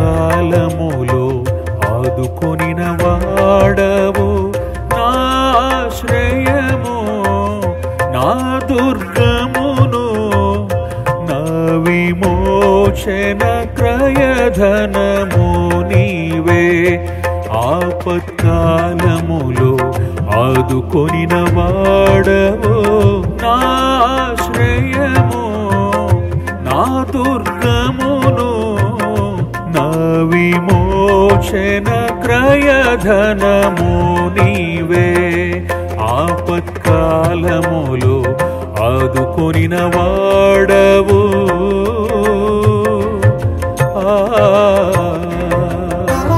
ఆపత్కాలములో ఆదుకొనిన వాడవు నా ఆశ్రయము నా దుర్గమును నా విమోచన క్రయధనము నీవే ఆపత్కాలములో ఆదుకొనిన వాడవు నా ఆశ్రయము నా దుర్గమును నా విమోచన క్రయధనము నీవే ఆపత్కాలములో ఆదుకొనిన వాడవు ఆ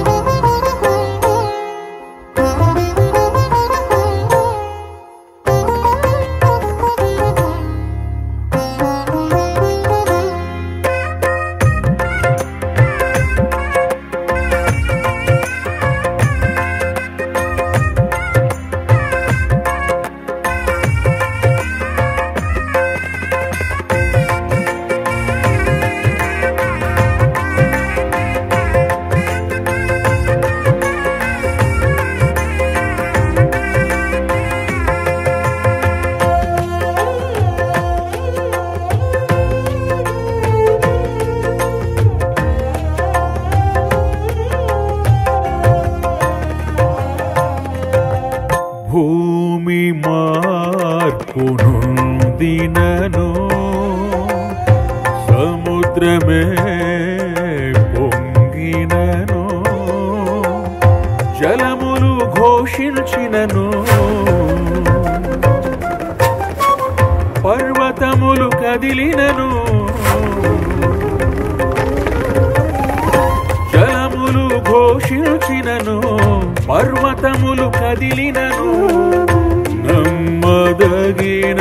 భూమి మార్పునుందినను సముద్రమే పొంగినను జలములు ఘోషించినను పర్వతములు కదిలినను జలములు ఘోషించినను పర్వతములు కదిలినను నమ్మదగిన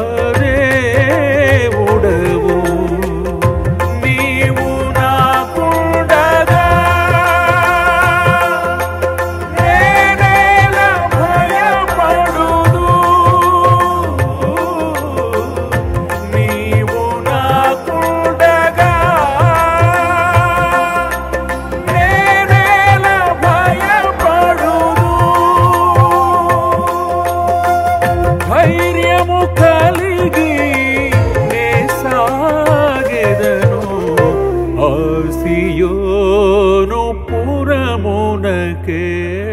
దేవుడవు నీవు నాకుండగా నేనేల భయపడుదు నీవు నాకుండగా నేనేల భయపడుదు ధైర్యము కలిగి నే సాగెదను ఆసియోను పురమునకే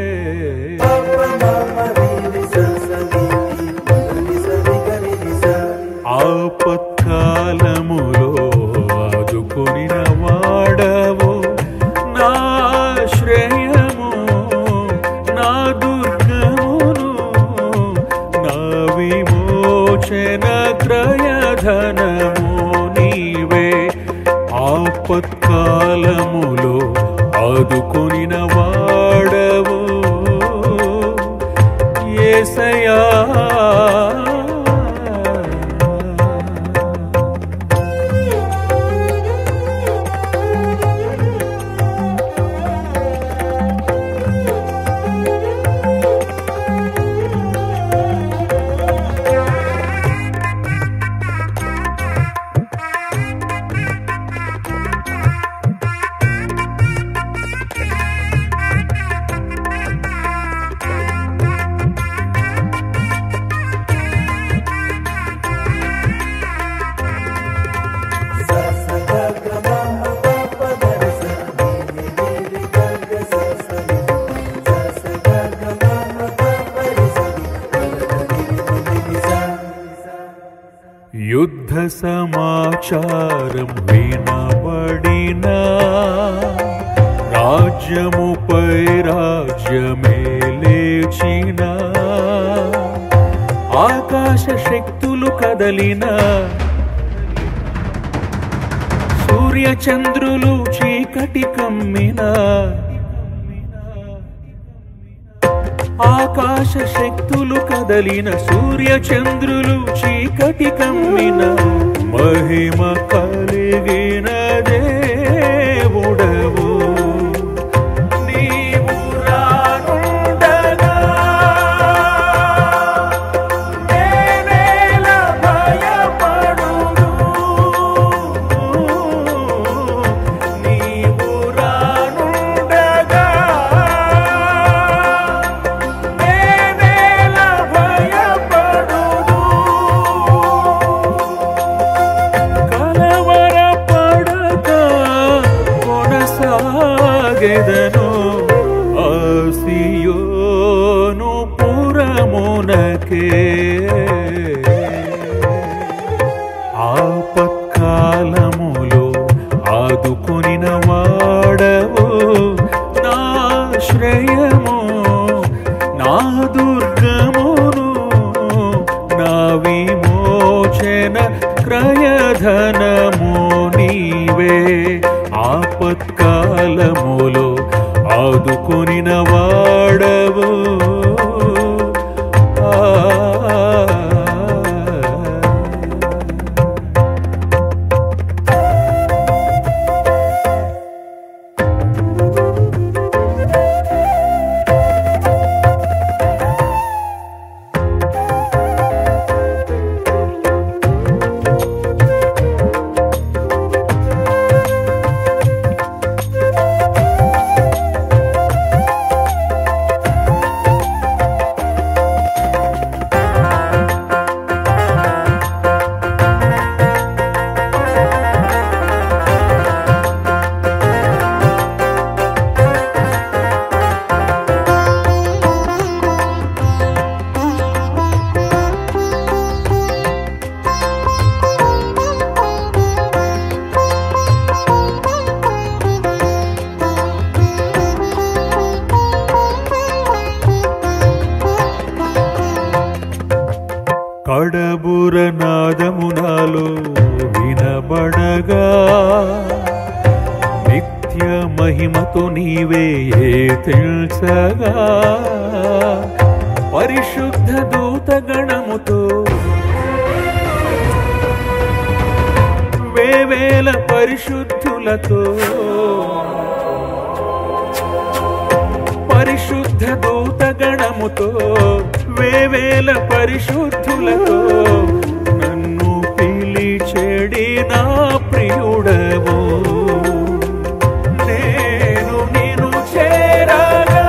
ఆపత్కాలములో ఆదుకొనిన వాడవు నా శ్రేయము నా దుర్గమును నా విమోచన క్రయధనము నీవే ఆపత్కాలములో ఆదుకొనిన వాడవు ఏసయా యుద్ధ సమాచారం వినబడిన రాజ్యముపై రాజ్యమే లేచిన ఆకాశ శక్తులు కదలిన సూర్య చంద్రులు చీకటి కమ్మిన ఆకాశ శక్తులు కదలిన సూర్య చంద్రులు చీకటి కమ్మిన మహిమ కలిగిన దేవుడవు నీవు రానుండగా నేనేల భయపడును. నీవు రా సాగెదను ఆసియోను పురమునకే ఆపత్కాలములో ఆదుకొనిన వాడవు నా శ్రేయము నా దుర్గమును నా విమోచన క్రయధనము నీవే ఆపత్కాలములో ఆదుకొనిన వాడవు ఆ కడబుర నాదము నాలో వినబడగా నిత్య మహిమతో నీవే తెలుసగా పరిశుద్ధ దూత గణముతో వేవేల పరిశుద్ధులతో పరిశుద్ధ దూత గణముతో వేవేల పరిశుద్ధులతో నన్ను పిలిచెడి నా ప్రియుడవు నేను నిన్ను చేరగా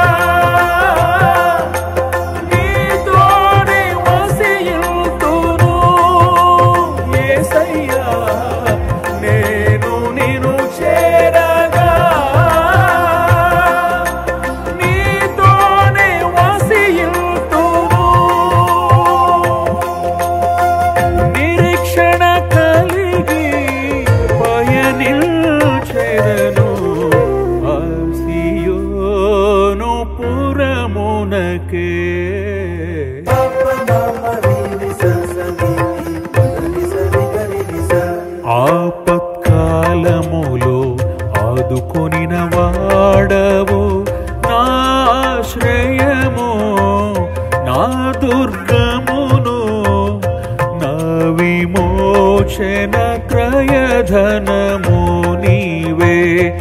నీతోనే వసియుతును యేసయ్యా నేను నిన్ను చేరగా నీతోనే వసియుతును నిరీక్షణ కలిగి పయనిల్చెదను ఆసియోను పురమునకే ఆపత్కాలములో ఆదుకొనిన వాడవు నా ఆశ్రయము నా దుర్గమును నా విమోచన క్రయధనము నీవే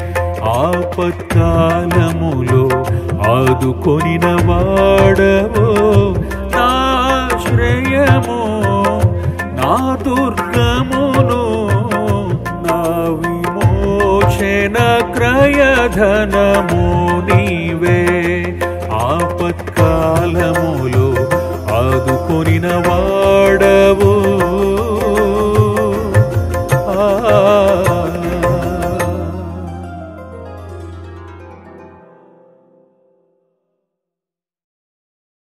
ఆపత్కాలములో ఆదుకొనిన వాడవు నా ఆశ్రయము నా దుర్గమును నా విమోచన క్రయధనము నీవే ఆపత్కాలములో ఆదుకొనిన వా